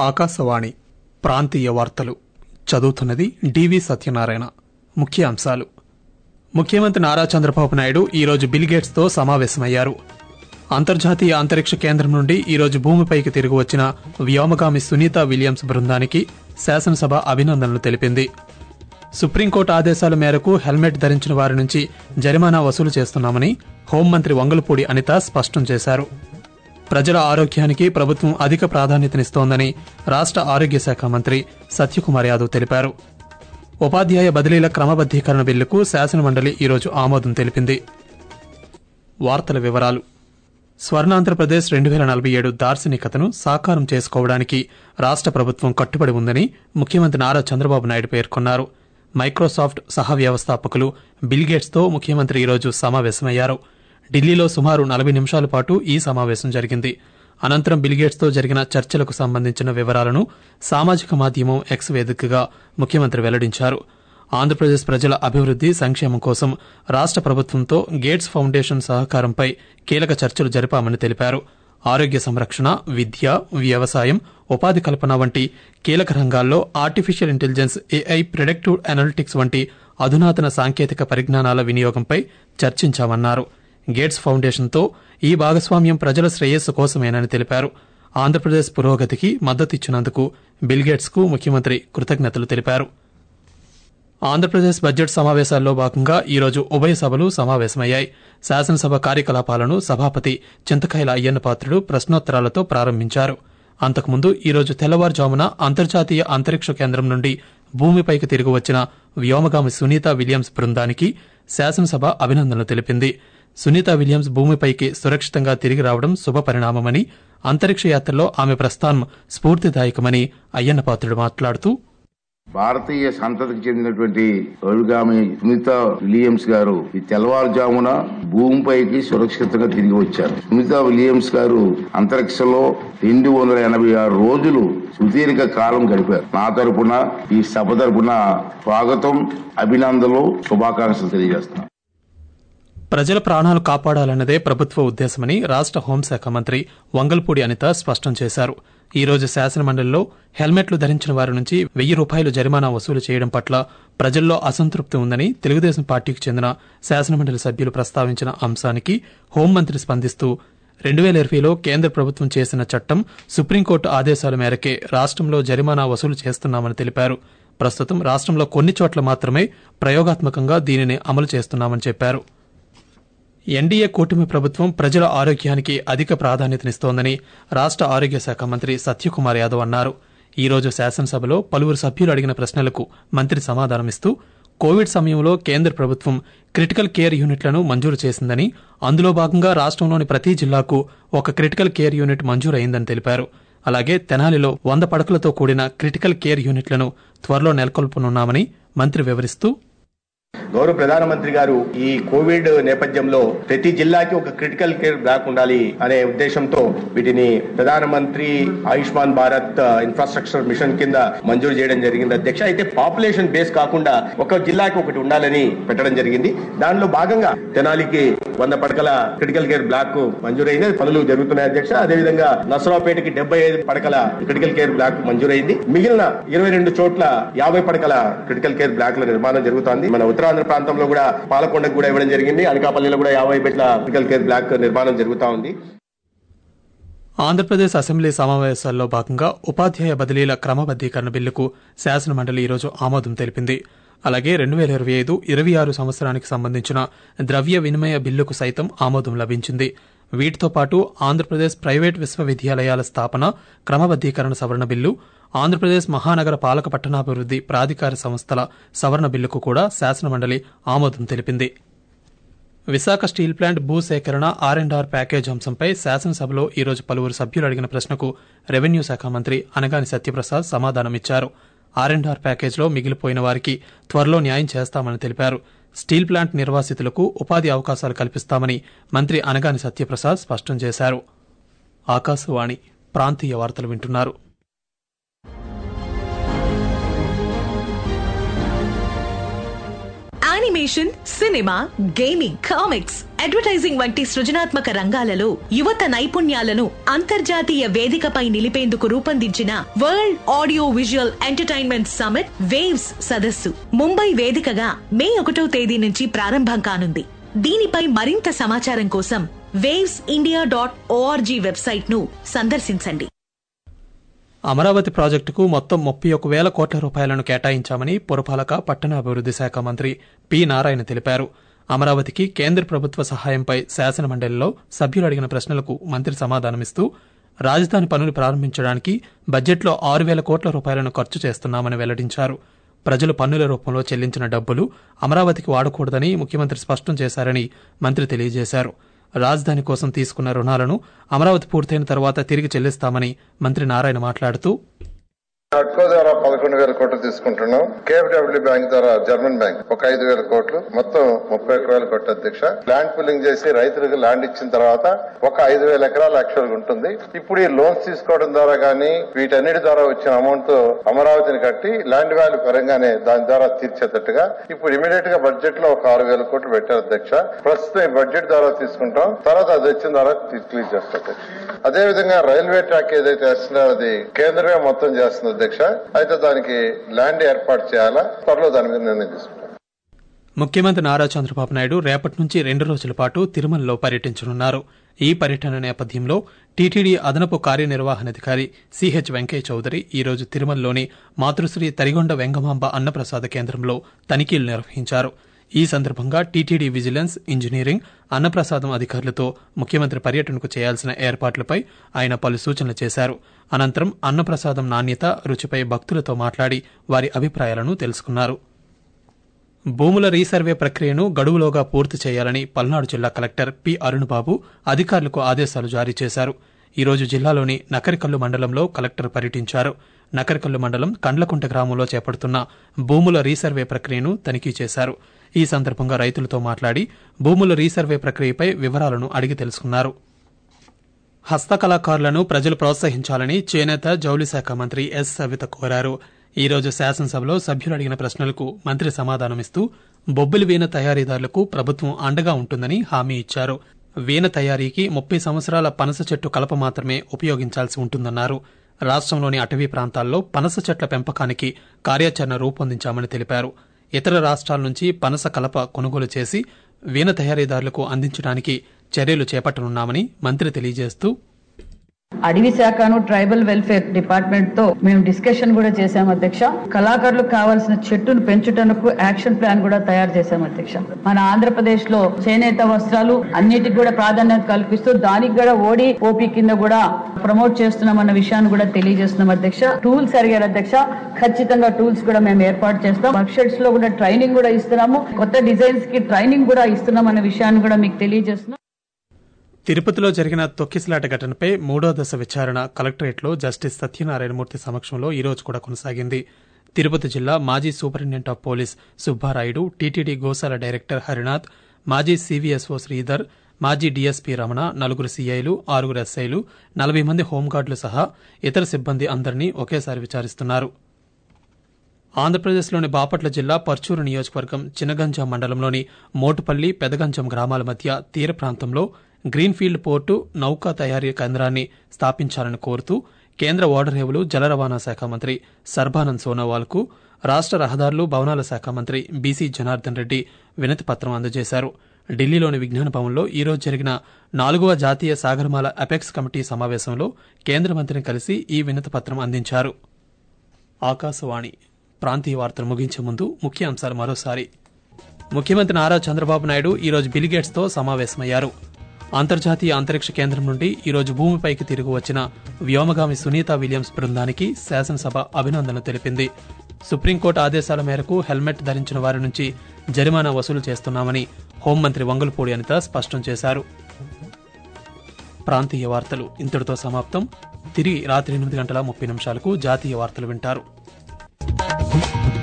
ఆకాశవాణి ప్రాంతీయ వార్తలు చదువుతున్నది డివి సత్యనారాయణ ముఖ్య అంశాలు ముఖ్యమంత్రి నారా చంద్రబాబు నాయుడు ఈరోజు బిల్గేట్స్తో సమావేశమయ్యారు అంతర్జాతీయ అంతరిక్ష కేంద్రం నుండి ఈరోజు భూమిపైకి తిరిగి వచ్చిన వ్యోమగామి సునీత విలియమ్స్ బృందానికి శాసనసభ అభినందనలు తెలిపింది సుప్రీంకోర్టు ఆదేశాల మేరకు హెల్మెట్ ధరించిన వారి నుంచి జరిమానా వసూలు చేస్తున్నామని హోంమంత్రి వంగలపూడి అనిత స్పష్టం చేశారు ప్రజల ఆరోగ్యానికి ప్రభుత్వం అధిక ప్రాధాన్యతనిస్తోందని రాష్ట్ర ఆరోగ్య శాఖ మంత్రి సత్యకుమార్ యాదవ్ తెలిపారు ఉపాధ్యాయ బదిలీల క్రమబద్దీకరణ బిల్లుకు శాసనమండలి ఈరోజు ఆమోదం తెలిపింది వార్తల వివరాలు స్వర్ణాంధ్రప్రదేశ్ రెండు వేల నలభై ఏడు దార్శనికతను సాకారం చేసుకోవడానికి రాష్ట్ర ప్రభుత్వం కట్టుబడి ఉందని ముఖ్యమంత్రి నారా చంద్రబాబు నాయుడు పేర్కొన్నారు మైక్రోసాఫ్ట్ సహ వ్యవస్థాపకులు బిల్గేట్స్తో ముఖ్యమంత్రి ఈరోజు సమావేశమయ్యారు ఢిల్లీలో సుమారు నలభై నిమిషాల పాటు ఈ సమావేశం జరిగింది అనంతరం బిల్గేట్స్తో జరిగిన చర్చలకు సంబంధించిన వివరాలను సామాజిక మాధ్యమం ఎక్స్ వేదికగా ముఖ్యమంత్రి వెల్లడించారు ఆంధ్రప్రదేశ్ ప్రజల అభివృద్ది సంక్షేమం కోసం రాష్ట్ర ప్రభుత్వంతో గేట్స్ ఫౌండేషన్ సహకారంపై కీలక చర్చలు జరిపామని తెలిపారు ఆరోగ్య సంరక్షణ విద్య వ్యవసాయం ఉపాధి కల్పన వంటి కీలక రంగాల్లో artificial intelligence AI predictive analytics వంటి అధునాతన సాంకేతిక పరిజ్ఞానాల వినియోగంపై చర్చించామన్నారు గేట్స్ ఫౌండేషన్తో ఈ భాగస్వామ్యం ప్రజల శ్రేయస్సు కోసమేనని తెలిపారు ఆంధ్రప్రదేశ్ పురోగతికి మద్దతిచ్చినందుకు బిల్గేట్స్కు ముఖ్యమంత్రి కృతజ్ఞతలు తెలిపారు ఆంధ్రప్రదేశ్ బడ్జెట్ సమావేశాల్లో భాగంగా ఈరోజు ఉభయ సభలు సమావేశమయ్యాయి శాసనసభ కార్యకలాపాలను సభాపతి చింతకాయల అయ్యన్న పాత్రుడు ప్రశ్నోత్తరాలతో ప్రారంభించారు అంతకుముందు ఈరోజు తెల్లవారుజామున అంతర్జాతీయ అంతరిక్ష కేంద్రం నుండి భూమిపైకి తిరిగి వచ్చిన వ్యోమగామి సునీత విలియమ్స్ బృందానికి శాసనసభ అభినందనలు తెలిపింది సునీత విలియమ్స్ భూమిపైకి సురక్షితంగా తిరిగి రావడం శుభ పరిణామమని అంతరిక్ష యాత్రలో ఆమె ప్రస్థానం స్ఫూర్తిదాయకమని అయ్యన్న పాత్రుడు మాట్లాడుతూ భారతీయ సంతతికి చెందినటువంటి ఒరుగామి సునీత విలియమ్స్ గారు ఈ తెల్లవారుజామున భూమిపైకి సురక్షితంగా తిరిగి వచ్చారు సునీత విలియమ్స్ గారు అంతరిక్షంలో రెండు వందల ఎనభై ఆరు రోజులు సుదీర్ఘ కాలం గడిపారు నా తరపున ఈ సభ తరపున స్వాగతం అభినందనలు శుభాకాంక్షలు తెలియజేస్తున్నాను ప్రజల ప్రాణాలు కాపాడాలన్నదే ప్రభుత్వ ఉద్దేశమని రాష్ట్ర హోంశాఖ మంత్రి వంగల్పూడి అనిత స్పష్టం చేశారు ఈ రోజు శాసనమండలిలో హెల్మెట్లు ధరించిన వారి నుంచి వెయ్యి రూపాయలు జరిమానా వసూలు చేయడం పట్ల ప్రజల్లో అసంతృప్తి ఉందని తెలుగుదేశం పార్టీకి చెందిన శాసనమండలి సభ్యులు ప్రస్తావించిన అంశానికి హోంమంత్రి స్పందిస్తూ రెండు వేల ఇరవైలో కేంద్ర ప్రభుత్వం చేసిన చట్టం సుప్రీంకోర్టు ఆదేశాల మేరకే రాష్ట్రంలో జరిమానా వసూలు చేస్తున్నామని తెలిపారు ప్రస్తుతం రాష్ట్రంలో కొన్ని చోట్ల మాత్రమే ప్రయోగాత్మకంగా దీనిని అమలు చేస్తున్నామని చెప్పారు ఎన్డీఏ కూటమి ప్రభుత్వం ప్రజల ఆరోగ్యానికి అధిక ప్రాధాన్యతనిస్తోందని రాష్ట్ర ఆరోగ్య శాఖ మంత్రి సత్యకుమార్ యాదవ్ అన్నారు ఈ రోజు శాసనసభలో పలువురు సభ్యులు అడిగిన ప్రశ్నలకు మంత్రి సమాధానమిస్తూ కోవిడ్ సమయంలో కేంద్ర ప్రభుత్వం క్రిటికల్ కేర్ యూనిట్లను మంజూరు చేసిందని అందులో భాగంగా రాష్ట్రంలోని ప్రతి జిల్లాకు ఒక క్రిటికల్ కేర్ యూనిట్ మంజూరైందని తెలిపారు అలాగే తెనాలిలో వంద పడకలతో కూడిన క్రిటికల్ కేర్ యూనిట్లను త్వరలో నెలకొల్పనున్నామని మంత్రి వివరిస్తూ గౌరవ ప్రధానమంత్రి గారు ఈ కోవిడ్ నేపథ్యంలో ప్రతి జిల్లాకి ఒక క్రిటికల్ కేర్ బ్లాక్ ఉండాలి అనే ఉద్దేశంతో వీటిని ప్రధానమంత్రి ఆయుష్మాన్ భారత్ ఇన్ఫ్రాస్ట్రక్చర్ మిషన్ కింద మంజూరు చేయడం జరిగింది అధ్యక్ష అయితే పాపులేషన్ బేస్ కాకుండా ఒక జిల్లాకి ఒకటి ఉండాలని పెట్టడం జరిగింది దానిలో భాగంగా తెనాలికి వంద పడకల క్రిటికల్ కేర్ బ్లాక్ మంజూరైంది అది పనులు జరుగుతున్నాయి అధ్యక్ష అదేవిధంగా నసరావుపేటకి డెబ్బై ఐదు పడకల క్రిటికల్ కేర్ బ్లాక్ మంజూరైంది మిగిలిన ఇరవై రెండు చోట్ల యాభై పడకల క్రిటికల్ కేర్ బ్లాక్ల నిర్మాణం జరుగుతోంది మన ఉత్తరాంధ్ర ప్రాంతంలో కూడా పాలకొండకు కూడా ఇవ్వడం జరిగింది అనకాపల్లిలో కూడా యాభై బెడ్ల క్రిటికల్ కేర్ బ్లాక్ నిర్మాణం జరుగుతా ఉంది ఆంధ్రప్రదేశ్ అసెంబ్లీ సమావేశాల్లో భాగంగా ఉపాధ్యాయ బదిలీల క్రమబద్దీకరణ బిల్లుకు శాసనమండలి ఈరోజు ఆమోదం తెలిపింది అలాగే రెండు వేల ఇరవై ఐదు ఇరవై ఆరు సంవత్సరానికి సంబంధించిన ద్రవ్య వినిమయ బిల్లుకు సైతం ఆమోదం లభించింది వీటితో పాటు ఆంధ్రప్రదేశ్ ప్రైవేట్ విశ్వవిద్యాలయాల స్థాపన క్రమబద్దీకరణ సవరణ బిల్లు ఆంధ్రప్రదేశ్ మహానగర పాలక పట్టణాభివృద్ది ప్రాధికార సంస్థల సవరణ బిల్లుకు కూడా శాసనమండలి ఆమోదం తెలిపింది విశాఖ స్టీల్ ప్లాంట్ భూ సేకరణ ఆర్ అండ్ ఆర్ ప్యాకేజ్ అంశంపై శాసనసభలో ఈరోజు పలువురు సభ్యులు అడిగిన ప్రశ్నకు రెవెన్యూ శాఖ మంత్రి అనగాని సత్యప్రసాద్ సమాధానమిచ్చారు ఆర్ అండ్ ఆర్ ప్యాకేజ్లో మిగిలిపోయిన వారికి త్వరలో న్యాయం చేస్తామని తెలిపారు స్టీల్ ప్లాంట్ నిర్వాసితులకు ఉపాధి అవకాశాలు కల్పిస్తామని మంత్రి అనగాని సత్యప్రసాద్ స్పష్టం చేశారు ఆకాశవాణి ప్రాంతీయ వార్తలు వింటున్నారు ఆని animation cinema gaming comics advertising వంటి సృజనాత్మక రంగాలలో యువత నైపుణ్యాలను అంతర్జాతీయ వేదికపై నిలిపేందుకు రూపొందించిన world audio visual entertainment summit వేవ్స్ సదస్సు ముంబై వేదికగా మే ఒకటో తేదీ నుంచి ప్రారంభం కానుంది దీనిపై మరింత సమాచారం కోసం వేవ్స్ ఇండియా డాట్ ఓఆర్జీ వెబ్సైట్ ను సందర్శించండి అమరావతి ప్రాజెక్టుకు మొత్తం ముప్పై ఒక వేల కోట్ల రూపాయలను కేటాయించామని పురపాలక పట్టణాభివృద్ది శాఖ మంత్రి పి నారాయణ తెలిపారు అమరావతికి కేంద్ర ప్రభుత్వ సహాయంపై శాసనమండలిలో సభ్యులు అడిగిన ప్రశ్నలకు మంత్రి సమాధానమిస్తూ రాజధాని పనులు ప్రారంభించడానికి బడ్జెట్లో ఆరు వేల కోట్ల రూపాయలను ఖర్చు చేస్తున్నామని వెల్లడించారు ప్రజలు పన్నుల రూపంలో చెల్లించిన డబ్బులు అమరావతికి వాడకూడదని ముఖ్యమంత్రి స్పష్టం చేశారని మంత్రి తెలియజేశారు రాజధాని కోసం తీసుకున్న రుణాలను అమరావతి పూర్తయిన తర్వాత తిరిగి చెల్లిస్తామని మంత్రి నారాయణ మాట్లాడుతూ అట్కో ద్వారా పదకొండు వేల కోట్లు తీసుకుంటున్నాం కేఎఫ్డబ్ల్యూ బ్యాంక్ ద్వారా జర్మన్ బ్యాంక్ ఒక ఐదు వేల కోట్లు మొత్తం ముప్పై ఒక్క వేల కోట్ల అధ్యక్ష ల్యాండ్ పుల్లింగ్ చేసి రైతులకు ల్యాండ్ ఇచ్చిన తర్వాత ఒక ఐదు వేల ఎకరాలు యాక్చువల్ గా ఉంటుంది ఇప్పుడు ఈ లోన్స్ తీసుకోవడం ద్వారా గానీ వీటన్నిటి ద్వారా వచ్చిన అమౌంట్ తో అమరావతిని కట్టి ల్యాండ్ వాల్యూ పెరగానే దాని ద్వారా తీర్చేటట్టుగా ఇప్పుడు ఇమీడియట్ గా బడ్జెట్ లో ఒక ఆరు వేల కోట్లు పెట్టారు అధ్యక్ష ప్రస్తుతం ఈ బడ్జెట్ ద్వారా తీసుకుంటాం తర్వాత అది వచ్చిన ద్వారా క్లియర్ చేస్తాం అధ్యక్ష అదే విధంగా రైల్వే ట్రాక్ ఏదైతే వేస్తున్నారో అది కేంద్రమే మొత్తం చేస్తుంది అధ్యక్ష అయితే దానికి ల్యాండ్ ఏర్పాటు చేయాలా త్వరలో దాని మీద నిర్ణయం తీసుకుంటాం ముఖ్యమంత్రి నారా చంద్రబాబు నాయుడు రేపటి నుంచి రెండు రోజుల పాటు తిరుమలలో పర్యటించనున్నారు ఈ పర్యటన నేపథ్యంలో టీటీడీ అదనపు కార్యనిర్వహణాధికారి సిహెచ్ వెంకయ్య చౌదరి ఈ రోజు తిరుమలలోని మాతృశ్రీ తరిగొండ వెంగమాంబ అన్నప్రసాద కేంద్రంలో తనిఖీలు నిర్వహించారు ఈ సందర్భంగా టీటీడీ విజిలెన్స్ ఇంజనీరింగ్ అన్నప్రసాదం అధికారులతో ముఖ్యమంత్రి పర్యటనకు చేయాల్సిన ఏర్పాట్లపై ఆయన పలు సూచనలు చేశారు అనంతరం అన్నప్రసాదం నాణ్యత రుచిపై భక్తులతో మాట్లాడి వారి అభిప్రాయాలను తెలుసుకున్నారు భూముల రీసర్వే ప్రక్రియను గడువులోగా పూర్తి చేయాలని పల్నాడు జిల్లా కలెక్టర్ పి అరుణ్బాబు అధికారులకు ఆదేశాలు జారీ చేశారు ఈ రోజు జిల్లాలోని నకరికల్లు మండలంలో కలెక్టర్ పర్యటించారు నకరికల్లు మండలం కండ్లకుంట గ్రామంలో చేపడుతున్న భూముల రీసర్వే ప్రక్రియను తనిఖీ చేశారు ఈ సందర్భంగా రైతులతో మాట్లాడి భూముల రీసర్వే ప్రక్రియపై వివరాలను అడిగి తెలుసుకున్నారు హస్తకళాకారులను ప్రజలు ప్రోత్సహించాలని చేనేత జౌళి శాఖ మంత్రి ఎస్ సవిత కోరారు ఈ రోజు శాసనసభలో సభ్యులు అడిగిన ప్రశ్నలకు మంత్రి సమాధానమిస్తూ బొబ్బిలి వీణ తయారీదారులకు ప్రభుత్వం అండగా ఉంటుందని హామీ ఇచ్చారు వీణ తయారీకి ముప్పై సంవత్సరాల పనస చెట్టు కలప మాత్రమే ఉపయోగించాల్సి ఉంటుందన్నారు రాష్ట్రంలోని అటవీ ప్రాంతాల్లో పనస చెట్ల పెంపకానికి కార్యాచరణ రూపొందించామని తెలిపారు ఇతర రాష్ట్రాల నుంచి పనస కలప కొనుగోలు చేసి వీణ తయారీదారులకు అందించడానికి చర్యలు చేపట్టనున్నామని మంత్రి తెలియజేస్తూ అడవి శాఖను ట్రైబల్ వెల్ఫేర్ డిపార్ట్మెంట్ తో మేము డిస్కషన్ కూడా చేశాం అధ్యక్ష కళాకారులకు కావాల్సిన చెట్టును పెంచుటకు యాక్షన్ ప్లాన్ కూడా తయారు చేశాం అధ్యక్ష మన ఆంధ్రప్రదేశ్ లో చేనేత వస్త్రాలు అన్నిటికి కూడా ప్రాధాన్యత కల్పిస్తూ దానికి కూడా ఓడి ఓపీ కింద కూడా ప్రమోట్ చేస్తున్నాం అన్న విషయాన్ని కూడా తెలియజేస్తున్నాం అధ్యక్ష టూల్స్ అడిగారు అధ్యక్ష ఖచ్చితంగా టూల్స్ కూడా మేము ఏర్పాటు చేస్తాం వర్క్ షెడ్స్ లో కూడా ట్రైనింగ్ కూడా ఇస్తున్నాము కొత్త డిజైన్స్ కి ట్రైనింగ్ కూడా ఇస్తున్నాం అన్న విషయాన్ని కూడా మీకు తెలియజేస్తున్నాం తిరుపతిలో జరిగిన తొక్కిసలాట ఘటనపై మూడో దశ విచారణ కలెక్టరేట్లో జస్టిస్ సత్యనారాయణమూర్తి సమక్షంలో ఈ రోజు కూడా కొనసాగింది తిరుపతి జిల్లా మాజీ superintendent of police Subbarayudu TTD గోశాల డైరెక్టర్ హరినాథ్ మాజీ సీవీఎస్ఓ శ్రీధర్ మాజీ డీఎస్పీ రమణ నలుగురు సీఐలు ఆరుగురు ఎస్ఐలు నలభై మంది హోంగార్డులు సహా ఇతర సిబ్బంది అందరినీ ఒకేసారి విచారిస్తున్నారు ఆంధ్రప్రదేశ్లోని బాపట్ల జిల్లా పర్చూరు నియోజకవర్గం చినగంజం మండలంలోని మోటుపల్లి పెదగంజం గ్రామాల మధ్య తీర ప్రాంతంలో గ్రీన్ఫీల్డ్ పోర్టు నౌకా తయారీ కేంద్రాన్ని స్థాపించాలని కోరుతూ కేంద్ర ఓడరేవులు జల రవాణా శాఖ మంత్రి సర్బానంద్ సోనోవాల్కు రాష్ట రహదారులు భవనాల శాఖ మంత్రి బీసీ జనార్దన్ రెడ్డి వినతి పత్రం అందజేశారు ఢిల్లీలోని విజ్ఞాన భవన్లో ఈ రోజు జరిగిన నాలుగవ జాతీయ సాగరమాల అపెక్స్ కమిటీ సమావేశంలో కేంద్ర మంత్రిని కలిసి ఈ వినతి పత్రం అందించారు ఆకాశవాణి ప్రాంతీయ వార్తలు ముగించే ముందు ముఖ్య అంశాలు మరోసారి ముఖ్యమంత్రి నారా చంద్రబాబు నాయుడు ఈరోజు బిల్గేట్స్తో సమావేశమయ్యారు అంతర్జాతీయ అంతరిక్ష కేంద్రం నుండి ఈరోజు భూమిపైకి తిరిగి వచ్చిన వ్యోమగామి సునీత విలియమ్స్ బృందానికి శాసనసభ అభినందనలు తెలిపింది సుప్రీంకోర్టు ఆదేశాల మేరకు హెల్మెట్ ధరించిన వారి నుంచి జరిమానా వసూలు చేస్తున్నామని హోంమంత్రి వంగలపూడి అనిత స్పష్టం చేశారు ప్రాంతీయ వార్తలు ఇంతటితో సమాప్తం తిరిగి రాత్రి ఎనిమిది గంటల ముప్పై నిమిషాలకు జాతీయ వార్తలు వింటారు